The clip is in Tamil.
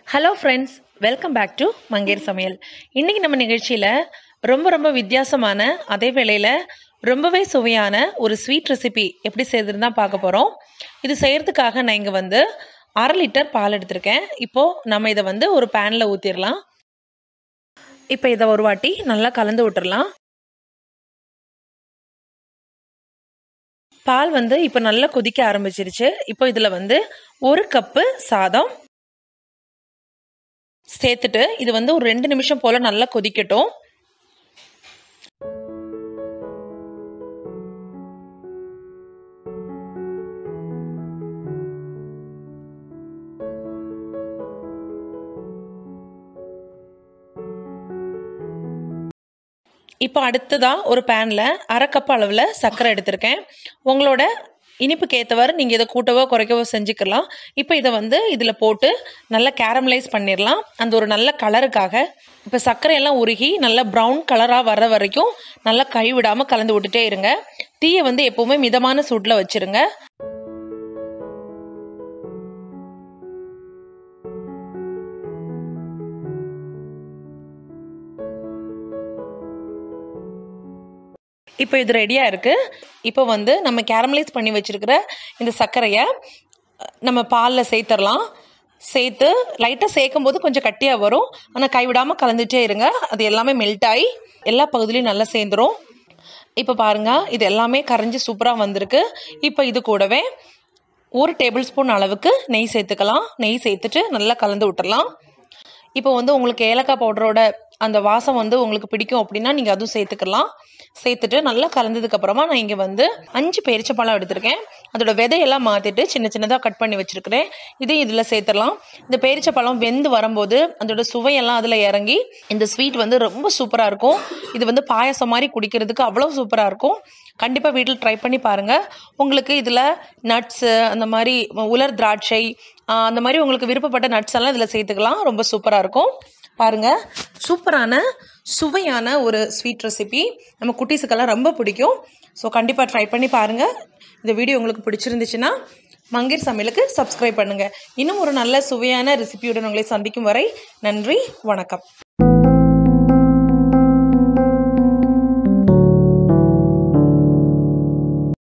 hello friends welcome back to மங்கேர் சமையல் இன்றைக்கி நம்ம நிகழ்ச்சியில் ரொம்ப ரொம்ப வித்தியாசமான அதே வேளையில் ரொம்பவே சுவையான ஒரு ஸ்வீட் ரெசிபி எப்படி செய்யறதுன்னு தான் பார்க்க போகிறோம் இது செய்கிறதுக்காக நான் இங்கே வந்து அரை லிட்டர் பால் எடுத்திருக்கேன் இப்போது நம்ம இதை வந்து ஒரு பேனில் ஊற்றிடலாம் இப்போ இதை ஒரு வாட்டி நல்லா கலந்து விட்டுறலாம் பால் வந்து இப்போ நல்லா கொதிக்க ஆரம்பிச்சிருச்சு இப்போ இதில் வந்து ஒரு கப்பு சாதம் சேர்த்துட்டு இது வந்து ஒரு ரெண்டு நிமிஷம் போல் நல்லா கொதிக்கட்டும் இப்போ அடுத்ததாக ஒரு பேனில் அரை கப் அளவில் சர்க்கரை எடுத்திருக்கேன் உங்களோட இனிப்புக்கு ஏற்றவாறு நீங்கள் இதை கூட்டவோ குறைக்கவோ செஞ்சுக்கலாம் இப்போ இதை வந்து இதில் போட்டு நல்லா கேரமலைஸ் பண்ணிடலாம் அந்த ஒரு நல்ல கலருக்காக இப்போ சர்க்கரையெல்லாம் உருகி நல்லா ப்ரௌன் கலராக வர்ற வரைக்கும் நல்லா கைவிடாமல் கலந்து விட்டுட்டே இருங்க தீயை வந்து எப்போவுமே மிதமான சூட்டில் வச்சுருங்க இப்போ இது ரெடியாக இருக்குது இப்போ வந்து நம்ம கேரமலைஸ் பண்ணி வச்சுருக்கிற இந்த சர்க்கரையை நம்ம பாலில் சேர்த்துடலாம் சேர்த்து லைட்டாக சேர்க்கும் போது கொஞ்சம் கட்டியாக வரும் ஆனால் கைவிடாமல் கலந்துகிட்டே இருங்க அது எல்லாமே மெல்ட் ஆகி எல்லா பகுதியிலையும் நல்லா சேர்ந்துடும் இப்போ பாருங்கள் இது எல்லாமே கரைஞ்சி சூப்பராக வந்திருக்கு இப்போ இது கூடவே ஒரு டேபிள் ஸ்பூன் அளவுக்கு நெய் சேர்த்துக்கலாம் நெய் சேர்த்துட்டு நல்லா கலந்து விட்டுறலாம் இப்போ வந்து உங்களுக்கு ஏலக்காய் பவுடரோட அந்த வாசம் வந்து உங்களுக்கு பிடிக்கும் அப்படின்னா நீங்கள் அதுவும் சேர்த்துக்கலாம் சேர்த்துட்டு நல்லா கலந்ததுக்கப்புறமா நான் இங்கே வந்து அஞ்சு பேரிச்சப்பழம் எடுத்திருக்கேன் அதோட விதையெல்லாம் மாற்றிட்டு சின்ன சின்னதாக கட் பண்ணி வச்சுருக்கிறேன் இதையும் இதில் சேர்த்துடலாம் இந்த பேரிச்சப்பழம் வெந்து வரும்போது அதோட சுவையெல்லாம் அதில் இறங்கி இந்த ஸ்வீட் வந்து ரொம்ப சூப்பராக இருக்கும் இது வந்து பாயசம் மாதிரி குடிக்கிறதுக்கு அவ்வளோ சூப்பராக இருக்கும் கண்டிப்பாக வீட்டில் ட்ரை பண்ணி பாருங்கள் உங்களுக்கு இதில் நட்ஸு அந்த மாதிரி உலர் திராட்சை அந்த மாதிரி உங்களுக்கு விருப்பப்பட்ட நட்ஸ் எல்லாம் இதில் சேர்த்துக்கலாம் ரொம்ப சூப்பராக இருக்கும் பாருங்கள் சூப்பரான சுவையான ஒரு ஸ்வீட் ரெசிபி நம்ம குட்டீஸுக்கெல்லாம் ரொம்ப பிடிக்கும் ஸோ கண்டிப்பாக ட்ரை பண்ணி பாருங்கள் இந்த வீடியோ உங்களுக்கு பிடிச்சிருந்துச்சுன்னா மங்கேர் சமையலுக்கு சப்ஸ்கிரைப் பண்ணுங்கள் இன்னும் ஒரு நல்ல சுவையான ரெசிபியுடன் உங்களை சந்திக்கும் வரை நன்றி வணக்கம்